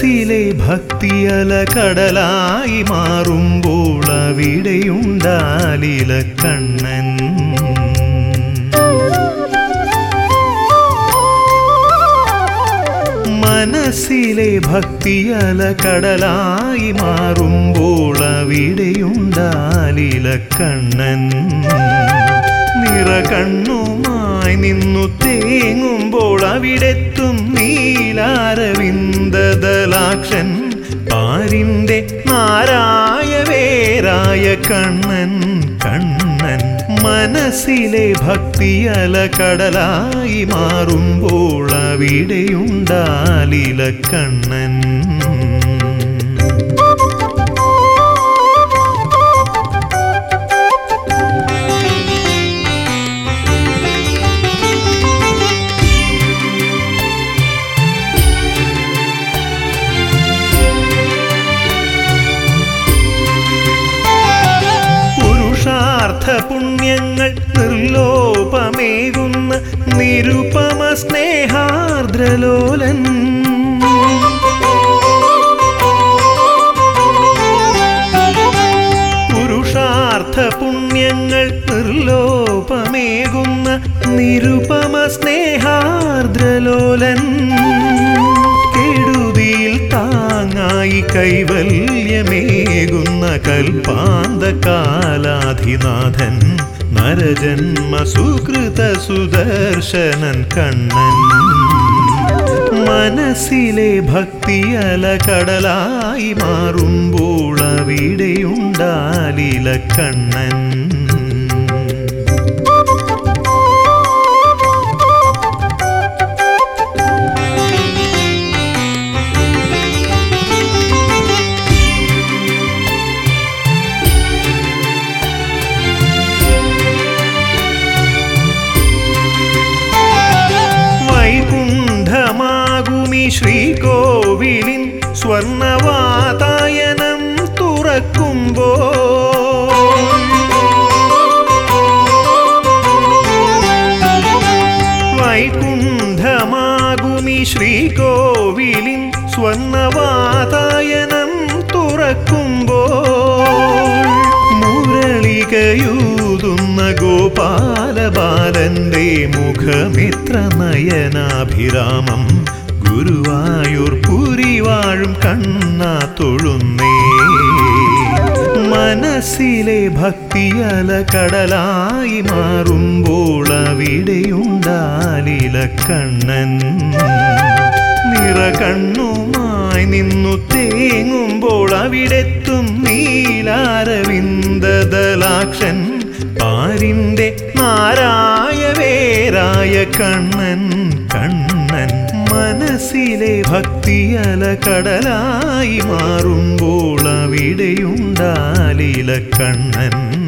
മനസ്സിലെ ഭക്തിയല കടലായി മാറുമ്പോൾ അവിടെയുണ്ടാലില കണ്ണൻ മനസ്സിലെ ഭക്തിയല കടലായി മാറുമ്പോൾ അവിടെയുണ്ടാലില കണ്ണൻ നിറകണ്ണുമായി നിന്നു തേങ്ങുമ്പോൾ അവിടെത്തും നീലാരവിന്ദദലാക്ഷൻ പാരിന്റെ നാരായ വേരായ കണ്ണൻ കണ്ണൻ മനസ്സിലെ ഭക്തിയല കടലായി മാറുമ്പോൾ അവിടെയുണ്ടാലില കണ്ണൻ പുരുഷാർത്ഥ പുണ്യങ്ങൾ നിർലോപമേകുന്ന നിരുപമ സ്നേഹാർദ്രലോലൻ പുരുഷാർത്ഥ പുണ്യങ്ങൾ നിർലോപമേകുന്ന നിരുപമ സ്നേഹാർദ്രലോലൻ കെടുതിയിൽ താങ്ങായി കൈവല്യമേകുന്ന കൽപ്പാന്ത കാലാധിനാഥൻ നരജന്മ സുകൃത സുദർശനൻ കണ്ണൻ മനസ്സിലെ ഭക്തിയല കടലായി മാറുമ്പോൾ അവിടെയുണ്ടാലില കണ്ണൻ വൈകുണ്ഠമാകുമി ശ്രീകോവിലിൻ സ്വർണവാതായനം തുറക്കുമ്പോ വൈകുണ്ഠമാകുമി ശ്രീകോവിലിൻ സ്വർണവാതായനം തുറക്കുമ്പോ മുരളികയൂതുന്ന ഗോപാലബാലന്റെ മുഖമിത്ര നയനാഭിരാമം ഗുരുവായൂർ പുരി വാഴും കണ്ണാ തൊഴുന്നേ മനസ്സിലെ ഭക്തിയല കടലായി മാറുമ്പോൾ അവിടെയുണ്ടാലില കണ്ണൻ നിറകണ്ണുമായി നിന്നു തേങ്ങുമ്പോൾ അവിടെത്തും നീലാരവിന്ദദലാക്ഷൻ പാരിന്റെ നാരായ വേരായ കണ്ണൻ കണ്ണൻ മനസ്സിലെ ഭക്തിയല കടലായി മാറുമ്പോൾ അവിടെയുണ്ടാലില കണ്ണൻ